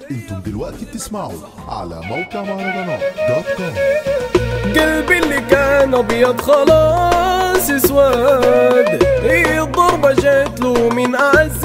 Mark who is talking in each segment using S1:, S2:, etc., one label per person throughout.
S1: انتم دلوقتي بتسمعوا على موقع مهرجانات دوت كوم
S2: قلبي اللي كان ابيض خلاص اسود هي الضربة جات له من اعز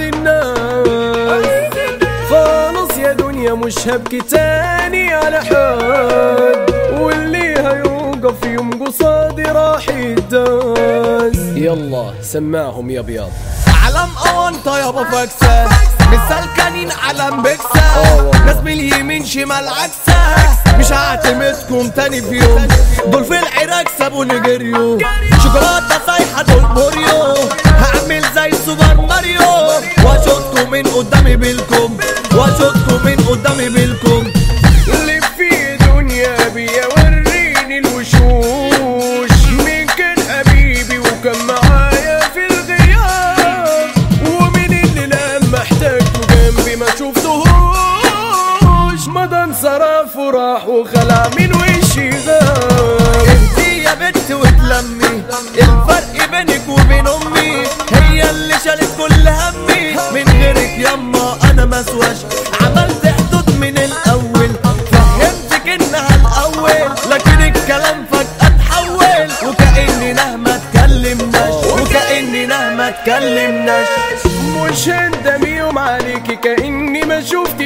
S2: الناس خلاص يا دنيا مش هبكي تاني على حد واللي هيوقف يوم قصادي راح يداس يلا سمعهم يا ابيض
S3: علم اونطة يابا فاكسة مثال كانين علم بكسة
S2: آه والله.
S3: ناس من اليمين شمال عكسة مش هعتمدكم تاني في يوم دول في العراق سابوني جريو شوكولاتة سايحة دول بوريو هعمل زي سوبر ماريو واشوطكم من قدامي بالكم واشوطكم من قدامي بالكم
S2: اللي في دنيا بيوريني الوشوش مين كان حبيبي وكان معايا في الغياب ومين اللي لما احتاجته جنبي ما شفتهوش مضى انصرف وراح وخلع من وشي غاب
S3: انتي يا بنت وتلمي الفرق بينك وبين امي هي اللي شالت كل همي من غيرك يما انا مسواش عملت حدود من الاول فهمتك انها الاول لكن الكلام فجأة اتحول وكأني نهمة اتكلمناش وكأني نهمة اتكلمناش
S2: مش هندم يوم عليكي كأني ما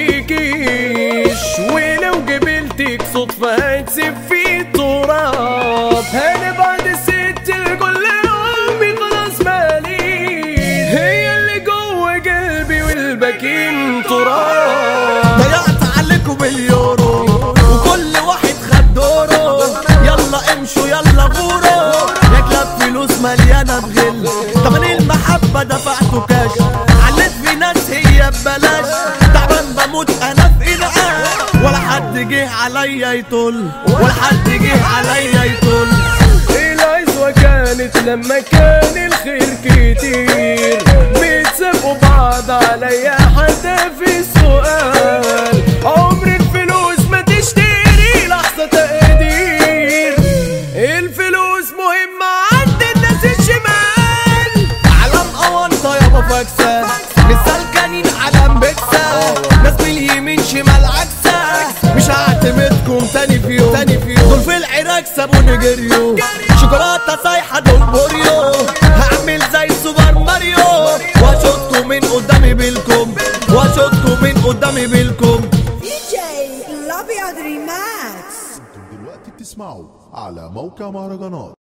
S2: شفتكيش ولو قبلتك صدفة هتسيب في التراب انا بعد الست الكل امي خلاص ماليش هي اللي جوه قلبي والباقيين تراب
S3: ضيعت عليكم باليورو وكل واحد خد دوره يلا امشوا يلا غوروا يا كلاب فلوس مليانه بغل تمن المحبه دفعته كاش علت في ناس هي ببلاش تعبان بموت انا في انعاش ولا حد جه عليا يطل ولا حد جه عليا يطل
S2: العزوة كانت لما كان الخير كتير بيتسابقوا بعض عليا حتى في السؤال عمر الفلوس ما تشتري لحظة تقدير الفلوس مهمة عند الناس الشمال
S3: علم اونطة يابا فاكسة مثال كانين علم بكسة ناس من اليمين شمال عكسة مش هعتمدكم تاني في يوم تاني في يوم دول في العراق سابوني جريو شوكولاتة سايحة دول بوريو هعمل زي سوبر ماريو واشوطكم من قدامي بالكم واشوطكم من قدامي بالكم
S4: DJ الابيض ريماكس
S1: انتم دلوقتي بتسمعوا على موقع مهرجانات